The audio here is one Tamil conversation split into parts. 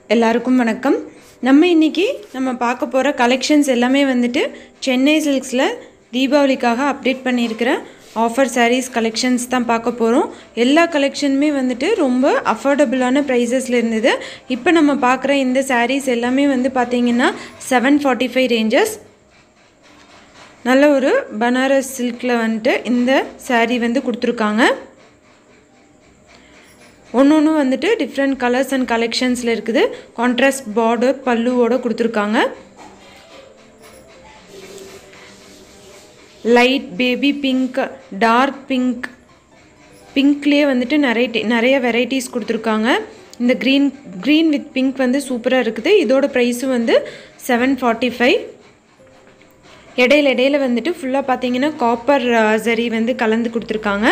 எல்லாருக்கும் வணக்கம் நம்ம இன்னைக்கு நம்ம பார்க்க போகிற கலெக்ஷன்ஸ் எல்லாமே வந்துட்டு சென்னை சில்க்ஸில் தீபாவளிக்காக அப்டேட் பண்ணியிருக்கிற ஆஃபர் சாரீஸ் கலெக்ஷன்ஸ் தான் பார்க்க போகிறோம் எல்லா கலெக்ஷனுமே வந்துட்டு ரொம்ப அஃபோர்டபுளான ப்ரைஸஸில் இருந்தது இப்போ நம்ம பார்க்குற இந்த சாரீஸ் எல்லாமே வந்து பார்த்தீங்கன்னா செவன் ஃபார்ட்டி ஃபைவ் ரேஞ்சஸ் நல்ல ஒரு பனாரஸ் சில்கில் வந்துட்டு இந்த saree வந்து கொடுத்துருக்காங்க ஒன்று ஒன்று வந்துட்டு டிஃப்ரெண்ட் கலர்ஸ் அண்ட் கலெக்ஷன்ஸில் இருக்குது கான்ட்ராஸ்ட் பார்டர் பல்லுவோட கொடுத்துருக்காங்க light baby pink dark pink பிங்க்லேயே வந்துட்டு நிறைய டி- நிறைய வெரைட்டிஸ் கொடுத்துருக்காங்க இந்த க்ரீன் க்ரீன் வித் பிங்க் வந்து சூப்பராக இருக்குது இதோட ப்ரைஸும் வந்து செவன் ஃபார்ட்டி ஃபைவ் இடையில இடையில வந்துட்டு ஃபுல்லாக பார்த்தீங்கன்னா காப்பர் சரி வந்து கலந்து கொடுத்துருக்காங்க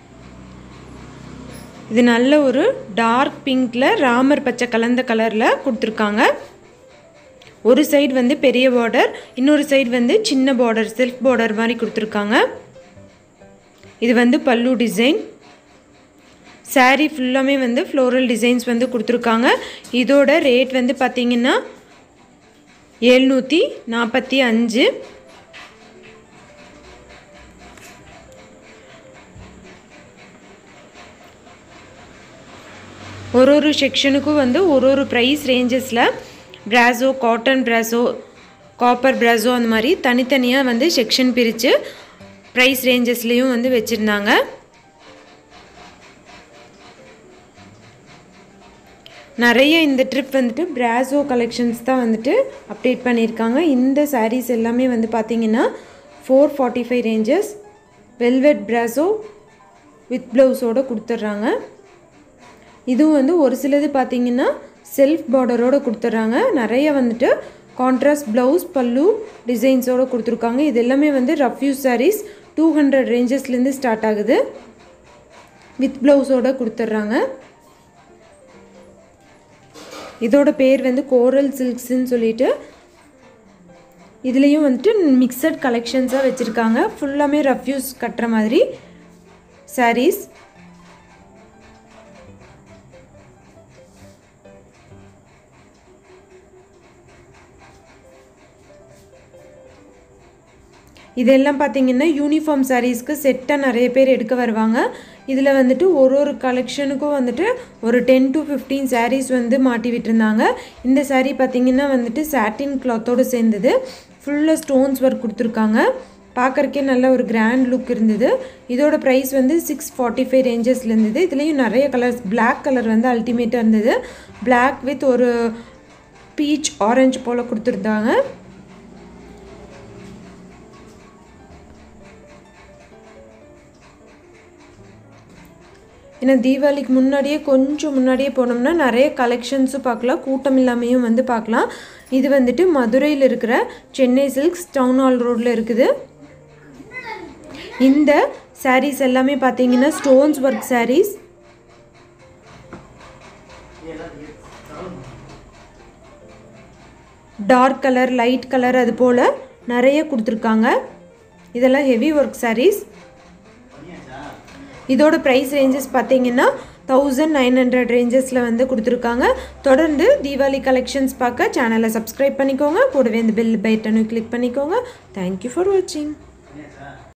இது நல்ல ஒரு டார்க் பிங்க்ல ராமர் பச்சை கலந்த கலரில் கொடுத்துருக்காங்க ஒரு சைடு வந்து பெரிய பார்டர் இன்னொரு சைடு வந்து சின்ன பார்டர் செல்ஃப் பார்டர் மாதிரி கொடுத்துருக்காங்க இது வந்து பல்லு டிசைன் saree ஃபுல்லாமே வந்து ஃப்ளோரல் டிசைன்ஸ் வந்து கொடுத்துருக்காங்க இதோட ரேட் வந்து பார்த்தீங்கன்னா எழுநூற்றி நாற்பத்தி அஞ்சு ஒரு ஒரு செக்ஷனுக்கும் வந்து ஒரு ஒரு ப்ரைஸ் ரேஞ்சஸில் brasso cotton brasso copper brasso அந்த மாதிரி தனித்தனியாக வந்து செக்ஷன் பிரித்து ப்ரைஸ் ரேஞ்சஸ்லேயும் வந்து வச்சுருந்தாங்க நிறைய இந்த ட்ரிப் வந்துட்டு பிராசோ கலெக்ஷன்ஸ் தான் வந்துட்டு அப்டேட் பண்ணியிருக்காங்க இந்த sarees எல்லாமே வந்து பார்த்தீங்கன்னா four forty five ranges velvet brasso with ப்ளவுஸோடு கொடுத்துட்றாங்க இதுவும் வந்து ஒரு சிலது பார்த்தீங்கன்னா செல்ஃப் பார்டரோடு கொடுத்துட்றாங்க நிறைய வந்துட்டு கான்ட்ராஸ்ட் ப்ளவுஸ் பல்லு டிசைன்ஸோடு கொடுத்துருக்காங்க இது எல்லாமே வந்து ரஃப்யூஸ் sarees டூ ஹண்ட்ரட் ரேஞ்சஸ்லேருந்து ஸ்டார்ட் ஆகுது வித் ப்ளவுஸோடு கொடுத்துட்றாங்க இதோட பேர் வந்து கோரல் சில்க்ஸ்ன்னு சொல்லிட்டு இதுலேயும் வந்துட்டு மிக்சட் கலெக்ஷன்ஸாக வச்சுருக்காங்க ஃபுல்லாமே ரஃப்யூஸ் கட்டுற மாதிரி sarees இதெல்லாம் பார்த்தீங்கன்னா யூனிஃபார்ம் சாரீஸ்க்கு செட்டாக நிறைய பேர் எடுக்க வருவாங்க இதில் வந்துட்டு ஒரு ஒரு கலெக்ஷனுக்கும் வந்துட்டு ஒரு டென் டு ஃபிஃப்டீன் sarees வந்து மாட்டி விட்டுருந்தாங்க இந்த saree பார்த்தீங்கன்னா வந்துட்டு சாட்டின் கிளாத்தோடு சேர்ந்தது ஃபுல்லாக ஸ்டோன்ஸ் ஒர்க் கொடுத்துருக்காங்க பார்க்கறக்கே நல்ல ஒரு கிராண்ட் லுக் இருந்தது இதோட ப்ரைஸ் வந்து சிக்ஸ் ஃபார்ட்டி ஃபைவ் ரேஞ்சஸில் இருந்தது இதுலேயும் நிறைய கலர்ஸ் Black கலர் வந்து அல்டிமேட்டாக இருந்தது Black வித் ஒரு பீச் ஆரஞ்சு போல் கொடுத்துருந்தாங்க ஏன்னா தீபாவளிக்கு முன்னாடியே கொஞ்சம் முன்னாடியே போனோம்னா நிறைய கலெக்ஷன்ஸும் பார்க்கலாம் கூட்டம் இல்லாமையும் வந்து பார்க்கலாம் இது வந்துட்டு மதுரையில் இருக்கிற சென்னை சில்க்ஸ் டவுன் ஹால் ரோட்டில் இருக்குது இந்த sarees எல்லாமே பார்த்தீங்கன்னா stones work sarees dark colour light colour அது போல் நிறைய கொடுத்துருக்காங்க இதெல்லாம் ஹெவி ஒர்க் sarees இதோட ப்ரைஸ் ரேஞ்சஸ் பார்த்தீங்கன்னா தௌசண்ட் நைன் ஹண்ட்ரட் ரேஞ்சஸில் வந்து கொடுத்துருக்காங்க தொடர்ந்து தீபாவளி கலெக்ஷன்ஸ் பார்க்க சேனலை சப்ஸ்கிரைப் பண்ணிக்கோங்க கூடவே இந்த பெல் பைட்டனும் கிளிக் பண்ணிக்கோங்க தேங்க்யூ ஃபார் வாட்சிங்